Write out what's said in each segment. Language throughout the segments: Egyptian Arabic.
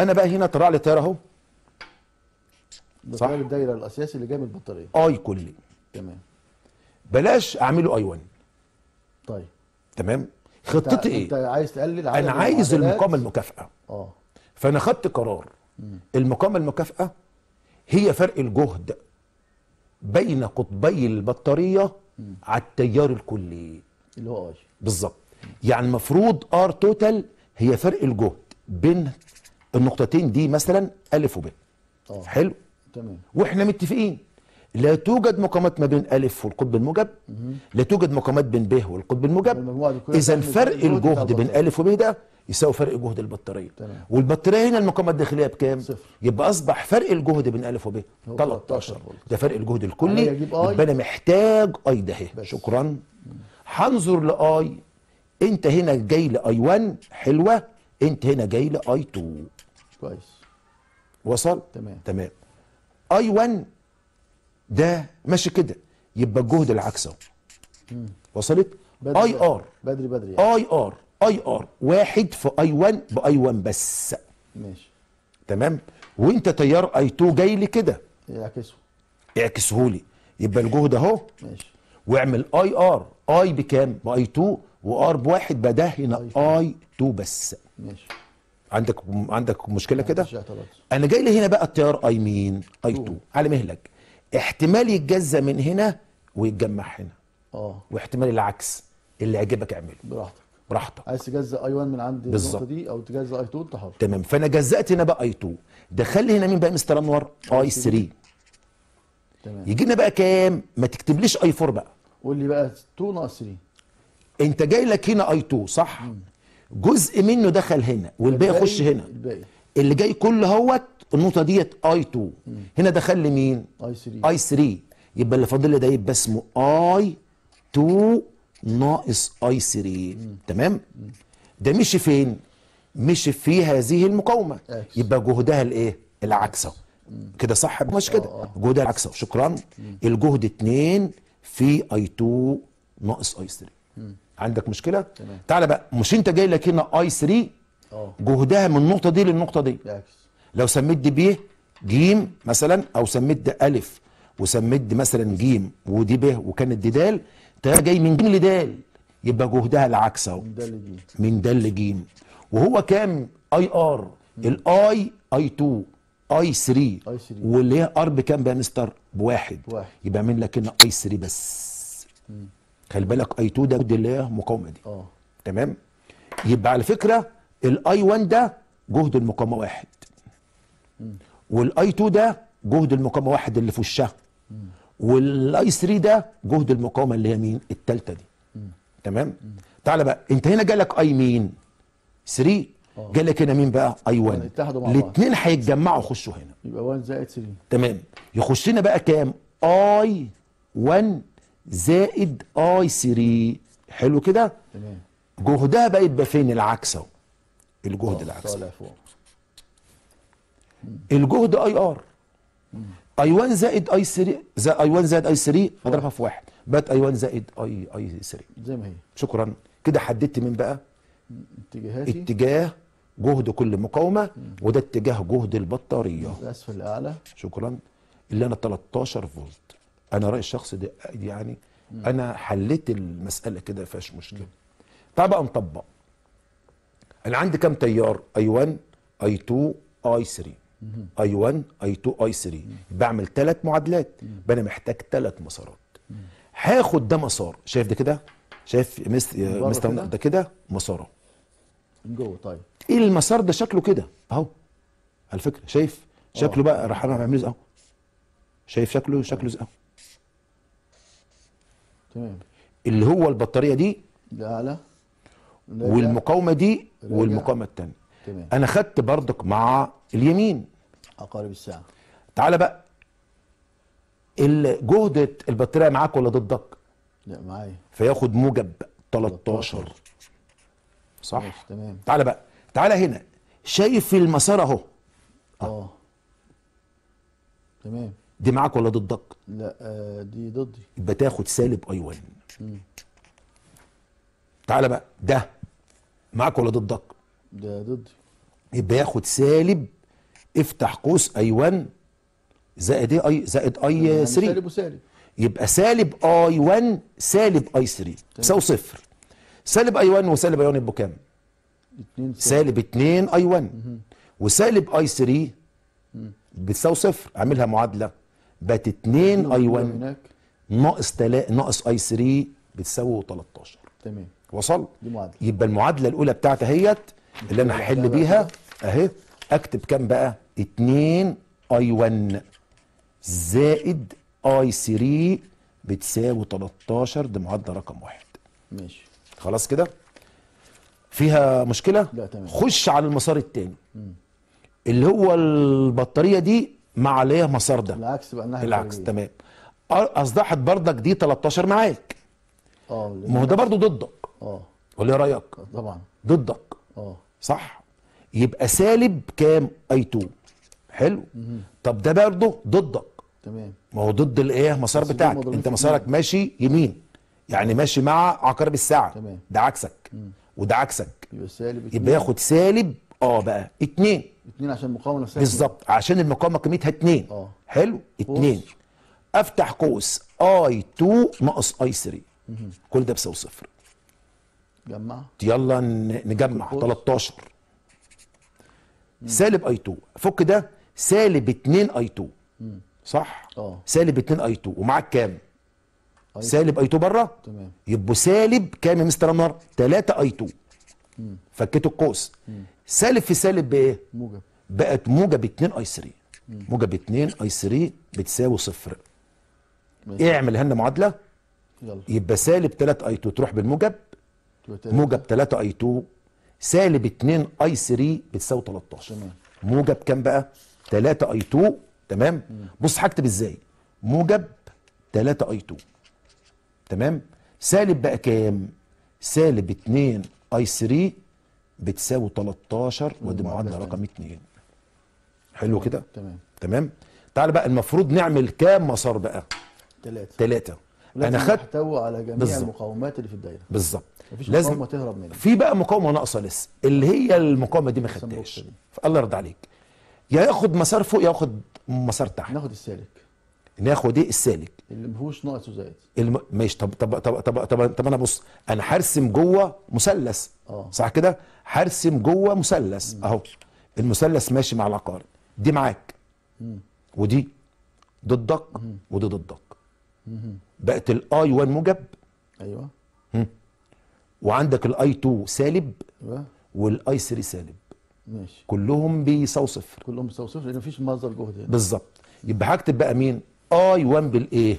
انا بقى هنا طلع لي تيار اهو ده صح. تيار الدايره الاساسي اللي جاي من البطاريه اي كلي تمام بلاش اعمله اي 1 طيب تمام انت- خطتي ايه انت عايز تقلل عدد انا عايز المعادلات. المقاومه المكافئه اه فانا خدت قرار المقاومه المكافئه هي فرق الجهد بين قطبي البطاريه على التيار الكلي اللي هو اي بالظبط يعني المفروض ار توتال هي فرق الجهد بين النقطتين دي مثلا الف وب اه حلو تمام واحنا متفقين لا توجد مقامات ما بين الف والقطب الموجب لا توجد مقامات بين ب والقطب الموجب المجموعة دي كلها اذا تعمل فرق فرق الجهد بتاع الجهد بين البطارية. الف وب ده يساوي فرق جهد البطاريه تمام. والبطاريه هنا المقاومه الداخليه بكام صفر. يبقى اصبح فرق الجهد بين الف وب هو 13 13 فولت. ده فرق الجهد عليا الكلي أجيب آي. يبقى انا محتاج اي ده اهي بس. شكرا هنظر لاي انت هنا جاي لاي 1 حلوه انت هنا جاي لاي 2 كويس وصل تمام. تمام اي 1 ده ماشي كده يبقى الجهد العكس اهو وصلت بدري اي ار بدري بدري يعني. اي ار اي ار واحد في اي 1 باي 1 بس ماشي تمام وانت تيار اي 2 جاي لي كده يعكسوا اعكسه لي يبقى الجهد اهو ماشي واعمل اي ار اي بكام باي 2 وار بواحد بقى ده هنا أي 2. اي 2 بس ماشي عندك عندك مشكله كده مفيش اعتراض انا جاي لي هنا بقى التيار اي مين اي 2 2. على مهلك احتمال يتجزى من هنا ويتجمع هنا اه واحتمال العكس اللي يعجبك اعمله براحتك براحتك عايز تجزأ اي 1 من عند بالظبط. النقطه دي او تجزأ اي 2 انت حر تمام فانا جزأت هنا بقى اي 2 دخل لي هنا مين بقى مستر انور اي 3 تمام يجي لنا بقى كام ما تكتبليش اي 4 بقى قول لي بقى 2 ناقص 3 انت جاي لك هنا اي 2 صح جزء منه دخل هنا والباقي الباقي- يخش هنا الباقي اللي جاي كله هوت النقطه ديت اي 2 هنا دخل لي مين اي 3 اي 3 يبقى اللي فاضل لي ده يبقى اسمه اي 2 ناقص اي 3 تمام ده مشي فين مشي في هذه المقاومه أكس. يبقى جهدها الايه العكس اهو كده صح مش كده آه، جهدها العكس اهو شكرا الجهد 2 في اي 2 ناقص اي 3 عندك مشكله تمام. تعالى بقى مش انت جاي لك هنا اي 3 اه جهدها من النقطه دي للنقطه دي يعكس لو سميت دي ب ج مثلا او سميت ده الف وسميت دي مثلا ج ودي ب وكانت دي د ده جاي من ج لد يبقى جهدها العكس اهو من ده اللي دي من د لج وهو كام اي ار الاي اي 2 اي 3 اي 3 واللي هي ار بكام بقى يا مستر بواحد بواحد. يبقى اعمل لك هنا اي 3 بس خلي بالك اي 2 ده دي اللي هي المقاومه دي اه تمام يبقى على فكره الاي 1 ده جهد المقاومه واحد والاي 2 ده جهد المقاومه واحد اللي في وشها والاي 3 ده جهد المقاومه اللي هي مين الثالثه دي تمام تعالى بقى انت هنا جالك اي مين 3 جالك هنا مين بقى اي 1 اتحدوا مع بعض. الاثنين هيتجمعوا يخشوا هنا يبقى 1 زائد 3 تمام يخش لنا بقى كام اي 1 زائد اي 3 حلو كده تمام جهدها بقى يبقى فين العكس اهو الجهد آه، العكس طالع فوق الجهد اي ار اي 1 زائد اي 3 زائد اي 1 زائد اي 3 اضربها في واحد بقت اي 1 زائد اي اي 3 زي ما هي شكرا كده حددت مين بقى اتجاهاتي اتجاه جهد كل مقاومه وده اتجاه جهد البطاريه اسفل لاعلى شكرا اللي انا 13 فولت انا رايي الشخصي ده يعني انا حليت المساله كده فيهاش مشكله تعال بقى نطبق انا عندي كام تيار اي 1 اي 2 اي 3 اي 1 اي 2 اي 3 بعمل ثلاث معادلات يبقى انا محتاج ثلاث مسارات هاخد ده مسار شايف ده كده شايف يا مس- يا بره مستر كده؟ ده كده مساره من جوه طيب ايه المسار ده شكله كده اهو على فكره شايف شكله بقى راح انا بعمله زي اهو شايف شكله شكله زي اهو تمام اللي هو البطاريه دي لاعلى لا- والمقاومه دي راجع. والمقاومه الثانيه تمام انا خدت بردك مع اليمين عقارب الساعه تعالى بقى الجهد البطاريه معاك ولا ضدك لا معايا فياخد موجب 13 صح ماشي تمام تعالى بقى تعالى هنا شايف المسار اهو اه تمام دي معاك ولا ضدك لا آه دي ضدي يبقى تاخد سالب اي 1 تعالى بقى ده معاك ولا ضدك ده ضدي يبقى ياخد سالب افتح قوس اي 1 زائد ايه اي زائد اي يعني 3 سالب وسالب يبقى سالب اي 1 سالب اي 3 تساوي صفر سالب اي 1 وسالب اي 1 يبقوا كام؟ 2 سالب 2 اي 1 وسالب اي 3 بتساوي صفر اعملها معادله بقت 2 اي 1 هناك ناقص تلا... ناقص اي 3 بتساوي 13 تمام وصل دي معادله يبقى المعادله الاولى بتاعتي اهيت اللي انا هحل بيها اهي اكتب كام بقى 2 اي 1 زائد اي 3 بتساوي 13 دي معادله رقم واحد ماشي خلاص كده فيها مشكله لا، تمام. خش على المسار التاني اللي هو البطاريه دي مع اللي هي مسار ده العكس بقى الناحيه العكس الخارجية. تمام أ- اصبحت بردك دي 13 معاك اه ما هو ده برضه ضدك اه ولا ايه رايك طبعا ضدك اه صح يبقى سالب كام اي 2 حلو طب ده برضه ضدك تمام ما هو ضد الايه مسار بس دول بتاعك مضروبين انت في مسارك اتنين. ماشي يمين يعني ماشي مع عقارب الساعه تمام. ده عكسك وده عكسك يبقى سالب يبقى ياخد سالب اه بقى اتنين 2 عشان المقاومه نفسها بالظبط عشان المقاومه قيمتها اتنين اه. حلو اتنين افتح قوس اي 2 ناقص اي 3 كل ده بيساوي صفر جمع يلا ن- نجمع قوس. 13 سالب اي 2 فك ده سالب 2 اي 2 صح اه. سالب 2 اي 2 ومعاك كام أي سالب اي 2 بره تمام يبقوا سالب كام يا مستر انور 3 اي 2 فكيت القوس سالب في سالب بايه موجب بقت موجب 2 اي 3 موجب 2 اي 3 بتساوي صفر ماشي. اعمل هنا معادله يلا يبقى سالب 3 اي 2 تروح بالموجب تبقى تلاتة. موجب 3 اي 2 سالب 2 اي 3 بتساوي 13 تمام. موجب كام بقى 3 اي 2 تمام بص هكتب ازاي موجب 3 اي 2 تمام سالب بقى كام سالب 2 اي 3 بتساوي 13 ودي معادلة معادله رقم 2 حلو كده تمام تمام تعال بقى المفروض نعمل كام مسار بقى ثلاثة ثلاثة انا انا خدت يحتوي على جميع بالظبط. المقاومات اللي في الدايره بالظبط مفيش لازم مقاومه تهرب منها في بقى مقاومه ناقصه لسه اللي هي المقاومه دي ما السمبوكسة خدتهاش دي. الله يرضى عليك يا ياخد مسار فوق يا ياخد مسار تحت ناخد السالك ناخد ايه السالك اللي ما فيهوش ناقص وزائد الم... ماشي طب طب طب طب طب, طب انا بص انا هرسم جوه مثلث اه. صح كده هرسم جوه مثلث اهو المثلث ماشي مع العقارب دي معاك ودي ضدك ودي ضدك بقت الاي 1 موجب ايوه وعندك الاي 2 سالب ايوه والاي 3 سالب ماشي كلهم بيساوي صفر كلهم بيساووا صفر لان مفيش مصدر جهد هنا بالظبط يبقى هكتب بقى مين اي 1 بالايه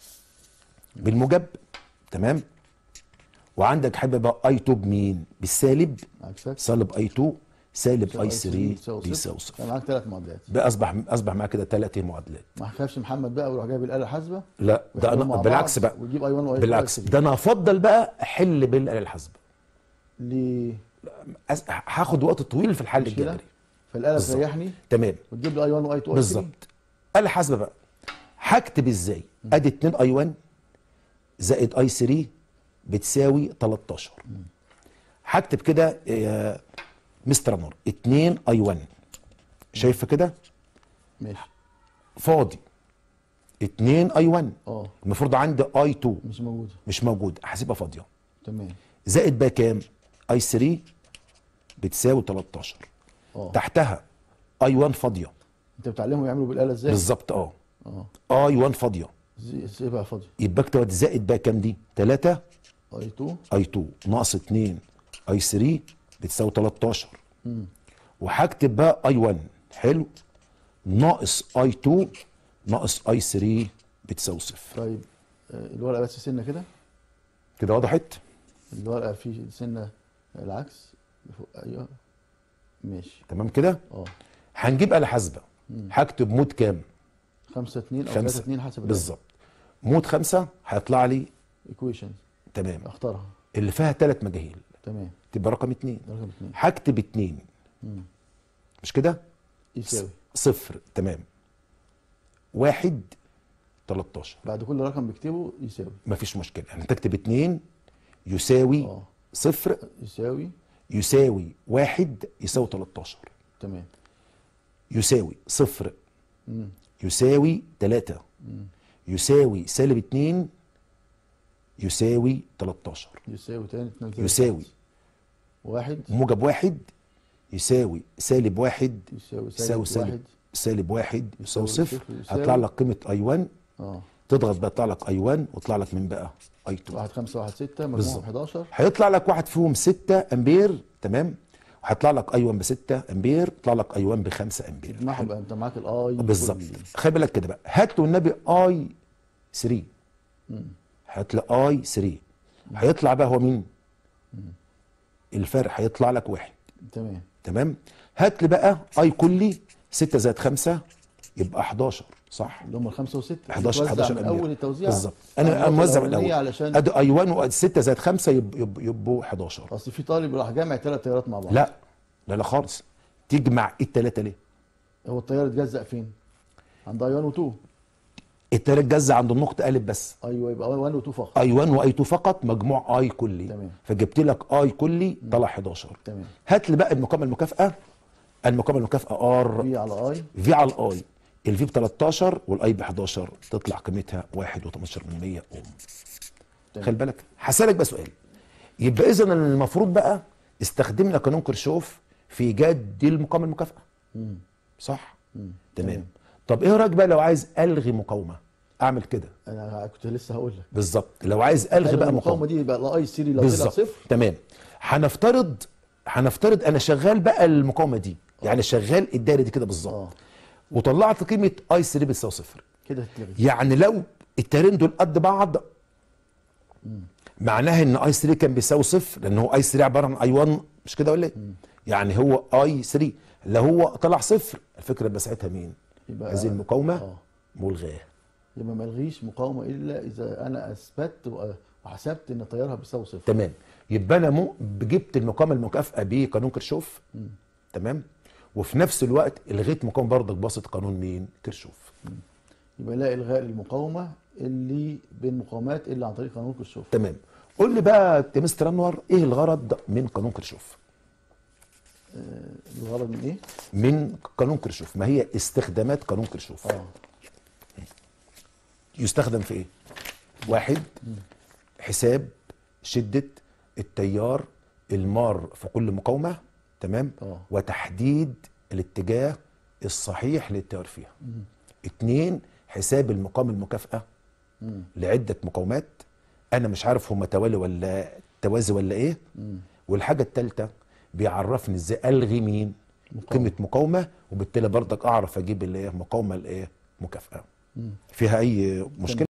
بالموجب تمام وعندك حبه بقى اي 2 بمين بالسالب عكسك سالب اي 2 سالب اي بتساوي 3 صفر. بيساوي صفر كان معاك ثلاث معادلات بقى اصبح اصبح معاك كده ثلاث معادلات ما حكاش محمد بقى ويروح جايب الاله الحاسبه لا ده ويحطهم مع انا بالعكس بعض بقى ويجيب اي 1 واي بالعكس ده انا افضل بقى احل بالاله الحاسبه ليه أس- هاخد وقت طويل في الحل مش كده؟ الجبري فالاله بالظبط. تريحني تمام وتجيب لي اي 1 واي 2 بالظبط آلة حاسبة بقى هكتب ازاي ادي 2 اي 1 زائد اي 3 بتساوي 13 هكتب كده يا مستر نور 2 اي 1 شايفه كده ماشي فاضي 2 اي 1 اه المفروض عندي اي 2 مش موجوده مش موجود هسيبها فاضيه تمام زائد بقى كام اي 3 بتساوي 13 اه تحتها اي 1 فاضيه انت بتعلمهم يعملوا بالاله ازاي بالظبط اه اه اي 1 فاضيه زي- سيبها فاضيه يبقى اكتب زائد بقى كام دي 3 اي 2 اي 2 ناقص 2 اي 3 بتساوي 13 وهكتب بقى اي 1 حلو ناقص اي 2 ناقص اي 3 بتساوي صفر طيب آه، الورقه بس سنه كده كده وضحت الورقه في سنه العكس لفوق. ايوه ماشي تمام كده اه هنجيب آلة حاسبة هكتب مود كام 5 2 او 3 خمسة 2 حسب بالظبط مود خمسة هيطلع لي ايكويشن تمام اختارها اللي فيها ثلاث مجاهيل تمام تبقى رقم اتنين ده رقم 2 هكتب اتنين مش كده يساوي صفر تمام واحد 13 بعد كل رقم بكتبه يساوي مفيش مشكله يعني تكتب اتنين يساوي اه صفر يساوي يساوي واحد يساوي 13 تمام يساوي صفر مم. يساوي 3 يساوي سالب 2 يساوي 13 يساوي تاني اتنين زائد يساوي واحد موجب واحد يساوي سالب واحد يساوي يساوي سالب سالب واحد سالب واحد يساوي يساوي صفر صفر يساوي- هيطلع لك قيمة اي 1 اه تضغط بقى يطلع لك اي 1 ويطلع لك من بقى اي 2 واحد خمسة واحد ستة مجموعهم بالظبط. 11 هيطلع لك واحد فيهم 6 امبير تمام وهيطلع لك اي 1 ب 6 امبير يطلع لك اي 1 ب 5 امبير تجمعهم بقى انت معاك الاي بالظبط كل- خلي بالك كده بقى هات له النبي اي 3 هات له اي 3 هيطلع بقى هو مين الفرق هيطلع لك واحد تمام تمام هات لي بقى اي كلي 6 زائد 5 يبقى 11 صح اللي هم الخمسة وستة 11 بتوزع 11 من أمبير. اول التوزيع بالظبط على انا النقطة موزع من الأولانية الاول علشان ادي اي 1 وادي 6 زائد 5 يب- يب- يبقوا 11 اصل في طالب راح جامع ثلاث تيارات مع بعض لا لا لا خالص تجمع الثلاثه ليه هو التيار اتجزأ فين؟ عند اي 1 و 2 التالت جزء عند النقطة ألف بس ايوه يبقى 1 و 2 فقط اي 1 واي 2 فقط مجموع اي كلي تمام. فجبت لك اي كلي طلع 11 تمام هات لي بقى المقاومة المكافأة المقاومة المكافأة ار في على اي في على الاي الفي ب 13 والاي ب 11 تطلع قيمتها 1.18 من 100 اوم تمام. خلي بالك هسألك بقى سؤال يبقى اذا المفروض بقى استخدمنا قانون كرشوف في ايجاد دي المقاومة المكافأة مم. صح مم. تمام طب ايه رايك بقى لو عايز الغي مقاومة اعمل كده انا كنت لسه هقول لك بالظبط لو عايز الغي بقى المقاومه مقاومة دي يبقى الاي 3 لو طلع بالظبط صفر تمام هنفترض هنفترض انا شغال بقى المقاومه دي يعني شغال الدايره دي كده بالظبط اه وطلعت قيمه اي 3 بتساوي صفر كده هتتلغي يعني لو التيارين دول قد بعض معناها ان اي 3 كان بيساوي صفر لان هو اي 3 عباره عن اي 1 مش كده ولا ايه؟ يعني هو اي 3 لو هو طلع صفر الفكره يبقى ساعتها مين؟ يبقى هذه المقاومه اه ملغاه يبقى ما الغيش مقاومه الا اذا انا اثبت و- وحسبت ان تيارها بيساوي صفر تمام يبقى انا مو جبت المقاومه المكافئه بقانون كرشوف تمام وفي نفس الوقت الغيت مقاومه برضك بواسطه قانون مين؟ كرشوف يبقى لا الغاء للمقاومه اللي بين مقاومات الا عن طريق قانون كرشوف تمام قول لي بقى يا مستر انور ايه الغرض من قانون كرشوف؟ الغرض من ايه؟ من قانون كرشوف ما هي استخدامات قانون كرشوف اه يستخدم في ايه واحد حساب شدة التيار المار في كل مقاومة تمام اه. وتحديد الاتجاه الصحيح للتيار فيها اتنين حساب المقاومة المكافأة مم. لعدة مقاومات انا مش عارف هما توالي ولا توازي ولا ايه مم. والحاجة التالتة بيعرفني ازاي الغي مين مقاومة. قيمة مقاومة وبالتالي برضك اعرف اجيب اللي هي مقاومة الايه مكافأة مم. فيها اي مشكلة